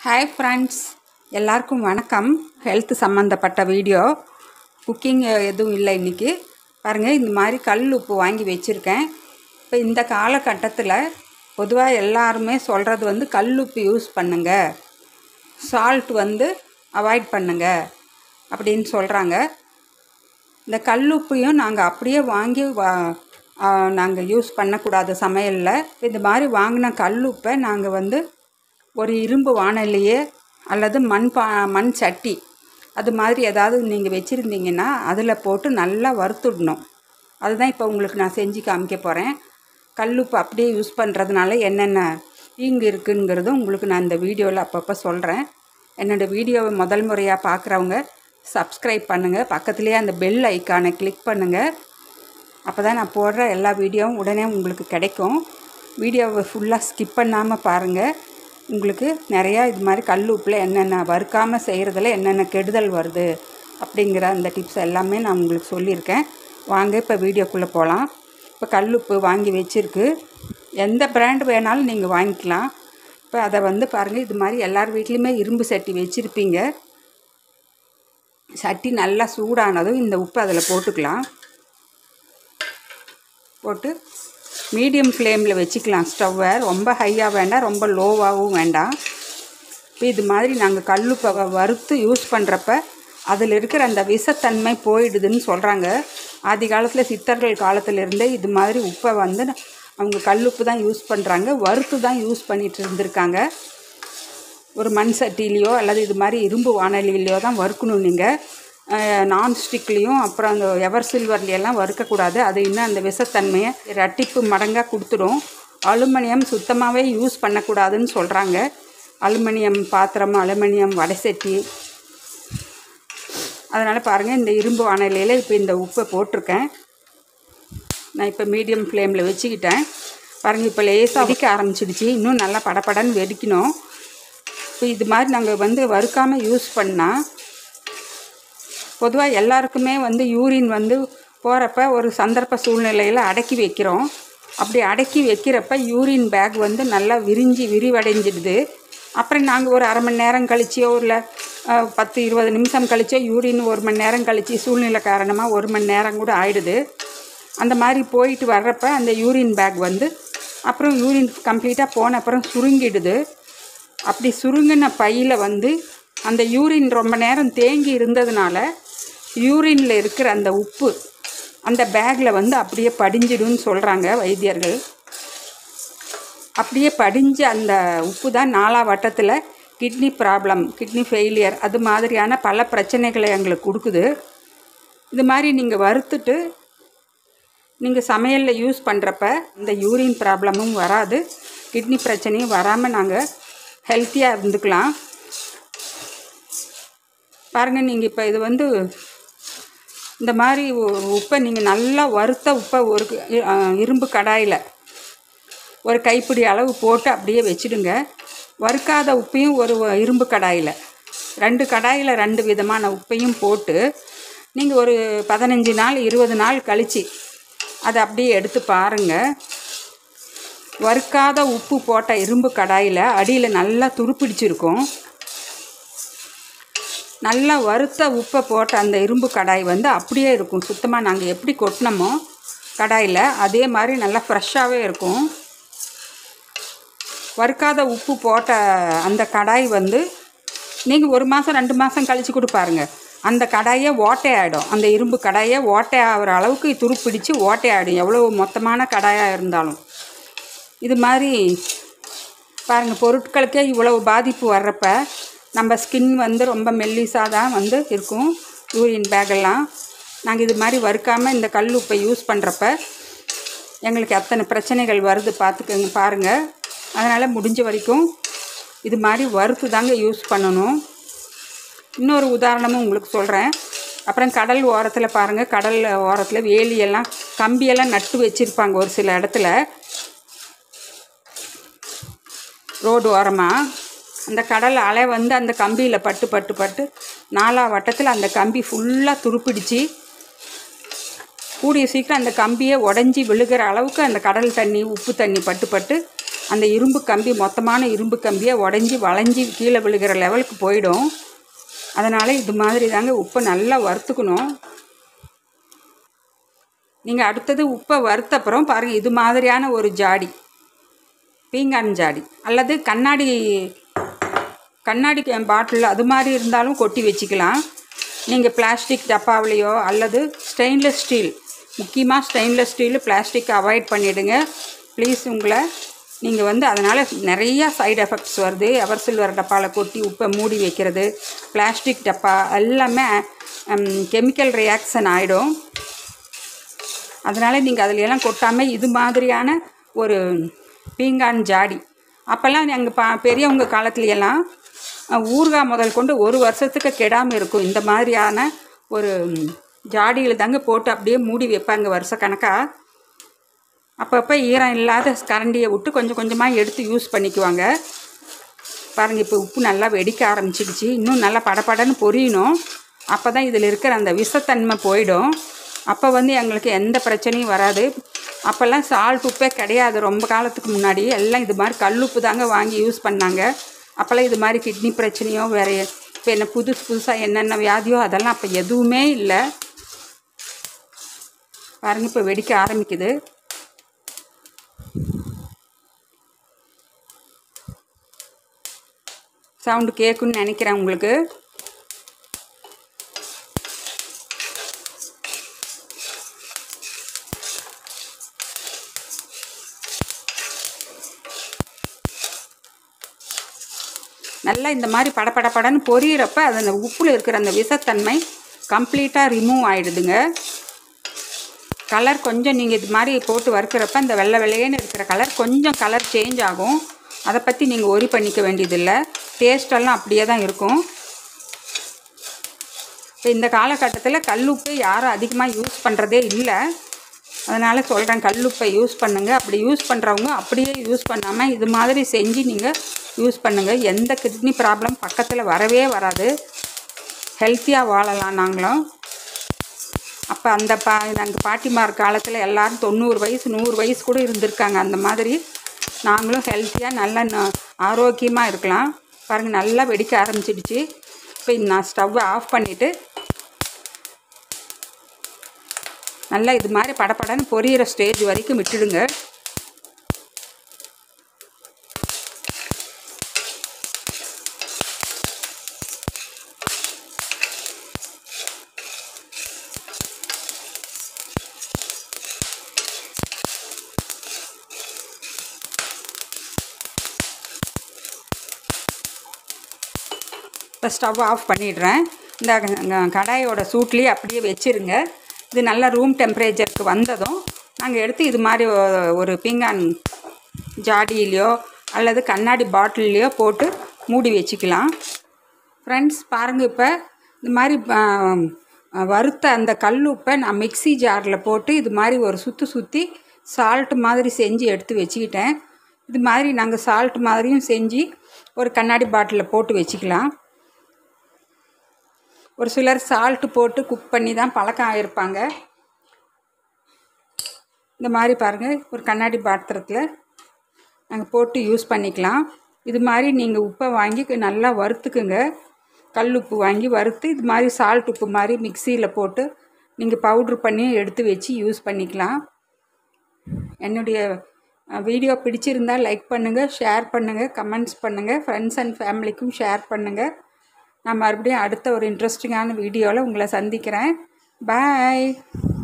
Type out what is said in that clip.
hi friends எல்லாருக்கும் வணக்கம் health சம்மந்தப்பட்ட வீடியோ குக்கிங் எதுவும் இல்லை இன்றைக்கி பாருங்கள் இந்த மாதிரி கல் உப்பு வாங்கி வச்சுருக்கேன் இப்போ இந்த காலகட்டத்தில் பொதுவாக எல்லாருமே சொல்கிறது வந்து கல் உப்பு யூஸ் பண்ணுங்க சால்ட் வந்து அவாய்ட் பண்ணுங்க அப்படின்னு சொல்கிறாங்க இந்த கல்லுப்பையும் நாங்கள் அப்படியே வாங்கி வா நாங்கள் யூஸ் பண்ணக்கூடாது சமையலில் இந்த மாதிரி வாங்கின கல்லுப்பை நாங்கள் வந்து ஒரு இரும்பு வாணலியே அல்லது மண் பா மண் சட்டி அது மாதிரி ஏதாவது நீங்கள் வச்சுருந்தீங்கன்னா அதில் போட்டு நல்லா வறுத்துடணும் அதுதான் இப்போ உங்களுக்கு நான் செஞ்சு காமிக்க போகிறேன் கல்லுப்பு அப்படியே யூஸ் பண்ணுறதுனால என்னென்ன தீங்கு இருக்குங்கிறது உங்களுக்கு நான் இந்த வீடியோவில் அப்பப்போ சொல்கிறேன் என்னோடய வீடியோவை முதல் முறையாக பார்க்குறவங்க சப்ஸ்கிரைப் பண்ணுங்கள் பக்கத்துலேயே அந்த பெல் ஐக்கானை கிளிக் பண்ணுங்கள் அப்போ தான் நான் போடுற எல்லா வீடியோவும் உடனே உங்களுக்கு கிடைக்கும் வீடியோவை ஃபுல்லாக ஸ்கிப் பண்ணாமல் பாருங்கள் உங்களுக்கு நிறையா இது மாதிரி கல் உப்பில் என்னென்ன வறுக்காமல் செய்கிறதுல என்னென்ன கெடுதல் வருது அப்படிங்கிற அந்த டிப்ஸ் எல்லாமே நான் உங்களுக்கு சொல்லியிருக்கேன் வாங்க இப்போ வீடியோக்குள்ளே போகலாம் இப்போ கல் உப்பு வாங்கி வச்சுருக்கு எந்த பிராண்ட் வேணாலும் நீங்கள் வாங்கிக்கலாம் இப்போ அதை வந்து பாருங்கள் இது மாதிரி எல்லார் வீட்லேயுமே இரும்பு சட்டி வச்சுருப்பீங்க சட்டி நல்லா சூடானதும் இந்த உப்பு அதில் போட்டுக்கலாம் போட்டு மீடியம் ஃப்ளேமில் வச்சுக்கலாம் ஸ்டவ்வை ரொம்ப ஹையாக வேண்டாம் ரொம்ப லோவாகவும் வேண்டாம் இப்போ இது மாதிரி நாங்கள் கல்லுப்பை வறுத்து யூஸ் பண்ணுறப்ப அதில் இருக்கிற அந்த விஷத்தன்மை போயிடுதுன்னு சொல்கிறாங்க ஆதி காலத்தில் சித்தர்கள் காலத்திலேருந்தே இது மாதிரி உப்பை வந்து அவங்க கல்லுப்பு தான் யூஸ் பண்ணுறாங்க வறுத்து தான் யூஸ் பண்ணிகிட்டு இருந்திருக்காங்க ஒரு மண் சட்டிலேயோ அல்லது இது மாதிரி இரும்பு வானலியிலையோ தான் வறுக்கணும் நீங்கள் நான்ஸ்டிக்லேயும் அப்புறம் அந்த எவர் சில்வர்லையெல்லாம் வறுக்கக்கூடாது அது இன்னும் அந்த விஷத்தன்மையை ரெட்டிப்பு மடங்காக கொடுத்துடும் அலுமினியம் சுத்தமாகவே யூஸ் பண்ணக்கூடாதுன்னு சொல்கிறாங்க அலுமினியம் பாத்திரம் அலுமினியம் வடைசட்டி அதனால் பாருங்கள் இந்த இரும்பு வானலியில் இப்போ இந்த உப்பை போட்டிருக்கேன் நான் இப்போ மீடியம் ஃப்ளேமில் வச்சுக்கிட்டேன் பாருங்கள் இப்போ லேசாக வெடிக்க ஆரம்பிச்சிடுச்சு இன்னும் நல்லா படப்படன்னு வெடிக்கணும் இப்போ இது மாதிரி நாங்கள் வந்து வறுக்காமல் யூஸ் பண்ணால் பொதுவாக எல்லாருக்குமே வந்து யூரின் வந்து போகிறப்ப ஒரு சந்தர்ப்ப சூழ்நிலையில் அடக்கி வைக்கிறோம் அப்படி அடக்கி வைக்கிறப்ப யூரின் பேக் வந்து நல்லா விரிஞ்சு விரிவடைஞ்சிடுது அப்புறம் நாங்கள் ஒரு அரை மணி நேரம் கழிச்சியோ இல்லை பத்து இருபது நிமிஷம் கழிச்சோ யூரின் ஒரு மணி நேரம் கழிச்சு சூழ்நிலை காரணமாக ஒரு மணி நேரம் கூட ஆயிடுது அந்த மாதிரி போயிட்டு வர்றப்ப அந்த யூரின் பேக் வந்து அப்புறம் யூரின் கம்ப்ளீட்டாக போன அப்புறம் சுருங்கிடுது அப்படி சுருங்கின பையில் வந்து அந்த யூரின் ரொம்ப நேரம் தேங்கி இருந்ததுனால யூரினில் இருக்கிற அந்த உப்பு அந்த பேக்கில் வந்து அப்படியே படிஞ்சிடும்னு சொல்கிறாங்க வைத்தியர்கள் அப்படியே படிஞ்ச அந்த உப்பு தான் நாலா வட்டத்தில் கிட்னி ப்ராப்ளம் கிட்னி ஃபெயிலியர் அது மாதிரியான பல பிரச்சனைகளை எங்களுக்கு கொடுக்குது இது மாதிரி நீங்கள் வறுத்துட்டு நீங்கள் சமையலில் யூஸ் பண்ணுறப்ப இந்த யூரின் ப்ராப்ளமும் வராது கிட்னி பிரச்சனையும் வராமல் நாங்கள் ஹெல்த்தியாக இருந்துக்கலாம் பாருங்கள் நீங்கள் இப்போ இது வந்து இந்த மாதிரி உப்பை நீங்கள் நல்லா வறுத்த உப்பை ஒரு இரும்பு கடாயில் ஒரு கைப்பிடி அளவு போட்டு அப்படியே வச்சுடுங்க வறுக்காத உப்பையும் ஒரு இரும்பு கடாயில் ரெண்டு கடாயில் ரெண்டு விதமான உப்பையும் போட்டு நீங்கள் ஒரு பதினஞ்சு நாள் இருபது நாள் கழித்து அதை அப்படியே எடுத்து பாருங்கள் வறுக்காத உப்பு போட்ட இரும்பு கடாயில் அடியில் நல்லா துருப்பிடிச்சிருக்கும் நல்லா வறுத்த உப்பை போட்ட அந்த இரும்பு கடாய் வந்து அப்படியே இருக்கும் சுத்தமாக நாங்கள் எப்படி கொட்டினோமோ கடாயில் அதே மாதிரி நல்லா ஃப்ரெஷ்ஷாகவே இருக்கும் வறுக்காத உப்பு போட்ட அந்த கடாய் வந்து நீங்கள் ஒரு மாதம் ரெண்டு மாதம் கழித்து கூட பாருங்கள் அந்த கடாயே ஓட்டை ஆகிடும் அந்த இரும்பு கடாயே ஓட்டை ஆகிற அளவுக்கு துருப்பிடிச்சு ஓட்டை ஆகிடும் எவ்வளோ மொத்தமான கடாயாக இருந்தாலும் இது மாதிரி பாருங்கள் பொருட்களுக்கே இவ்வளவு பாதிப்பு வர்றப்ப நம்ம ஸ்கின் வந்து ரொம்ப மெல்லிஸாக தான் வந்து இருக்கும் யூரின் பேக்கெல்லாம் நாங்கள் இது மாதிரி வறுக்காமல் இந்த கல் உப்பை யூஸ் பண்ணுறப்ப எங்களுக்கு அத்தனை பிரச்சனைகள் வருது பார்த்துக்கங்க பாருங்கள் அதனால் முடிஞ்ச வரைக்கும் இது மாதிரி வறுத்து தாங்க யூஸ் பண்ணணும் இன்னொரு உதாரணமும் உங்களுக்கு சொல்கிறேன் அப்புறம் கடல் ஓரத்தில் பாருங்கள் கடல் ஓரத்தில் வேலியெல்லாம் கம்பியெல்லாம் நட்டு வச்சுருப்பாங்க ஒரு சில இடத்துல ரோடு ஓரமாக அந்த கடல் அலை வந்து அந்த கம்பியில் பட்டு பட்டு பட்டு நாலா வட்டத்தில் அந்த கம்பி ஃபுல்லாக துருப்பிடிச்சு கூடிய சீக்கிரம் அந்த கம்பியை உடஞ்சி விழுகிற அளவுக்கு அந்த கடல் தண்ணி உப்பு தண்ணி பட்டு பட்டு அந்த இரும்பு கம்பி மொத்தமான இரும்பு கம்பியை உடஞ்சி வளைஞ்சி கீழே விழுகிற லெவலுக்கு போயிடும் அதனால் இது மாதிரி தாங்க உப்பை நல்லா வறுத்துக்கணும் நீங்கள் அடுத்தது உப்பை வறுத்த அப்புறம் பாருங்கள் இது மாதிரியான ஒரு ஜாடி பீங்கான் ஜாடி அல்லது கண்ணாடி கண்ணாடி பாட்டில் அது மாதிரி இருந்தாலும் கொட்டி வச்சுக்கலாம் நீங்கள் பிளாஸ்டிக் டப்பாவிலையோ அல்லது ஸ்டெயின்லெஸ் ஸ்டீல் முக்கியமாக ஸ்டெயின்லெஸ் ஸ்டீலு பிளாஸ்டிக் அவாய்ட் பண்ணிவிடுங்க ப்ளீஸ் உங்களை நீங்கள் வந்து அதனால் நிறையா சைடு எஃபெக்ட்ஸ் வருது எவர் சில்வர் டப்பாவில் கொட்டி உப்பை மூடி வைக்கிறது பிளாஸ்டிக் டப்பா எல்லாமே கெமிக்கல் ரியாக்ஷன் ஆகிடும் அதனால் நீங்கள் அதில் எல்லாம் கொட்டாமல் இது மாதிரியான ஒரு பீங்கான் ஜாடி அப்போல்லாம் எங்கள் பா பெரியவங்க காலத்துல எல்லாம் அஹ், ஊறுகாய் முதல் கொண்டு ஒரு வருஷத்துக்கு கெடாமல் இருக்கும் இந்த மாதிரியான ஒரு ஜாடியில் தாங்க போட்டு அப்படியே மூடி வைப்பாங்க வருஷக்கணக்காக அப்பப்போ ஈரம் இல்லாத கரண்டியை விட்டு கொஞ்சம் கொஞ்சமாக எடுத்து யூஸ் பண்ணிக்குவாங்க பாருங்கள் இப்போ உப்பு நல்லா வெடிக்க ஆரம்பிச்சிடுச்சு இன்னும் நல்லா படபடன்னு பொரியணும் அப்போ தான் இதில் இருக்கிற அந்த விஷத்தன்மை போயிடும் அப்போ வந்து எங்களுக்கு எந்த பிரச்சனையும் வராது அப்போல்லாம் சால்ட் உப்பே கிடையாது ரொம்ப காலத்துக்கு முன்னாடி எல்லாம் இது மாதிரி கல்லுப்பு தாங்க வாங்கி யூஸ் பண்ணாங்க அப்போல்லாம் இது மாதிரி கிட்னி பிரச்சனையோ வேறு இப்போ என்ன புதுசு புதுசாக என்னென்ன வியாதியோ அதெல்லாம் அப்போ எதுவுமே இல்லை பாருங்கள் இப்போ வெடிக்க ஆரம்பிக்குது சவுண்டு கேட்குன்னு நினைக்கிறேன் உங்களுக்கு நல்லா இந்த மாதிரி படபடபடன்னு பொரியிறப்ப அது அந்த உப்பில் இருக்கிற அந்த விஷத்தன்மை கம்ப்ளீட்டாக ரிமூவ் ஆகிடுதுங்க கலர் கொஞ்சம் நீங்கள் இது மாதிரி போட்டு வறுக்கிறப்ப அந்த வெள்ளை வெள்ளையேன்னு இருக்கிற கலர் கொஞ்சம் கலர் சேஞ்ச் ஆகும் அதை பற்றி நீங்கள் ஒரி பண்ணிக்க வேண்டியதில்லை டேஸ்டெல்லாம் அப்படியே தான் இருக்கும் இப்போ இந்த காலகட்டத்தில் கல்லுப்பு யாரும் அதிகமாக யூஸ் பண்ணுறதே இல்லை அதனால் சொல்கிறேன் கல்லுப்பை யூஸ் பண்ணுங்கள் அப்படி யூஸ் பண்ணுறவங்க அப்படியே யூஸ் பண்ணாமல் இது மாதிரி செஞ்சு நீங்கள் யூஸ் பண்ணுங்கள் எந்த கிட்னி ப்ராப்ளம் பக்கத்தில் வரவே வராது ஹெல்த்தியாக வாழலாம் நாங்களும் அப்போ அந்த பா நாங்கள் பாட்டிமார் காலத்தில் எல்லாரும் தொண்ணூறு வயசு நூறு வயசு கூட இருந்திருக்காங்க அந்த மாதிரி நாங்களும் ஹெல்த்தியாக நல்லா ந- ஆரோக்கியமாக இருக்கலாம் பாருங்கள் நல்லா வெடிக்க ஆரம்பிச்சிடுச்சு இப்போ நான் ஸ்டவ்வை ஆஃப் பண்ணிவிட்டு நல்லா இது மாதிரி படபடன்னு பொரியிற ஸ்டேஜ் வரைக்கும் விட்டுடுங்க இப்போ ஸ்டவ் ஆஃப் பண்ணிடுறேன் இந்த க- கடாயோட சூட்லேயே அப்படியே வச்சிருங்க இது நல்லா ரூம் டெம்பரேச்சருக்கு வந்ததும் நாங்கள் எடுத்து இது மாதிரி ஒ- ஒரு பீங்கான் ஜாடியிலையோ அல்லது கண்ணாடி பாட்டில்லையோ போட்டு மூடி வச்சுக்கலாம் ஃப்ரெண்ட்ஸ் பாருங்கள் இப்போ இந்த மாதிரி ஆ, ஆ, வறுத்த அந்த கல் உப்பை நான் மிக்ஸி ஜாரில் போட்டு இது மாதிரி ஒரு சுற்றி சுற்றி சால்ட் மாதிரி செஞ்சு எடுத்து வச்சுக்கிட்டேன் இது மாதிரி நாங்கள் சால்ட் மாதிரியும் செஞ்சு ஒரு கண்ணாடி பாட்டிலில் போட்டு வச்சுக்கலாம் ஒரு சிலர் சால்ட்டு போட்டு குக் பண்ணி தான் பழக்கம் ஆகிருப்பாங்க இந்த மாதிரி பாருங்கள் ஒரு கண்ணாடி பாத்திரத்தில் நாங்கள் போட்டு யூஸ் பண்ணிக்கலாம் இது மாதிரி நீங்கள் உப்பை வாங்கி நல்லா வறுத்துக்குங்க கல் உப்பு வாங்கி வறுத்து இது மாதிரி சால்ட் உப்பு மாதிரி மிக்சியில் போட்டு நீங்கள் பவுட்ரு பண்ணி எடுத்து வச்சு யூஸ் பண்ணிக்கலாம் என்னுடைய வீடியோ பிடிச்சிருந்தால் லைக் பண்ணுங்கள் ஷேர் பண்ணுங்கள் கமெண்ட்ஸ் பண்ணுங்கள் ஃப்ரெண்ட்ஸ் அண்ட் ஃபேமிலிக்கும் ஷேர் பண்ணுங்கள் நான் மறுபடியும் அடுத்த ஒரு இன்ட்ரெஸ்டிங்கான வீடியோவில் உங்களை சந்திக்கிறேன் பாய்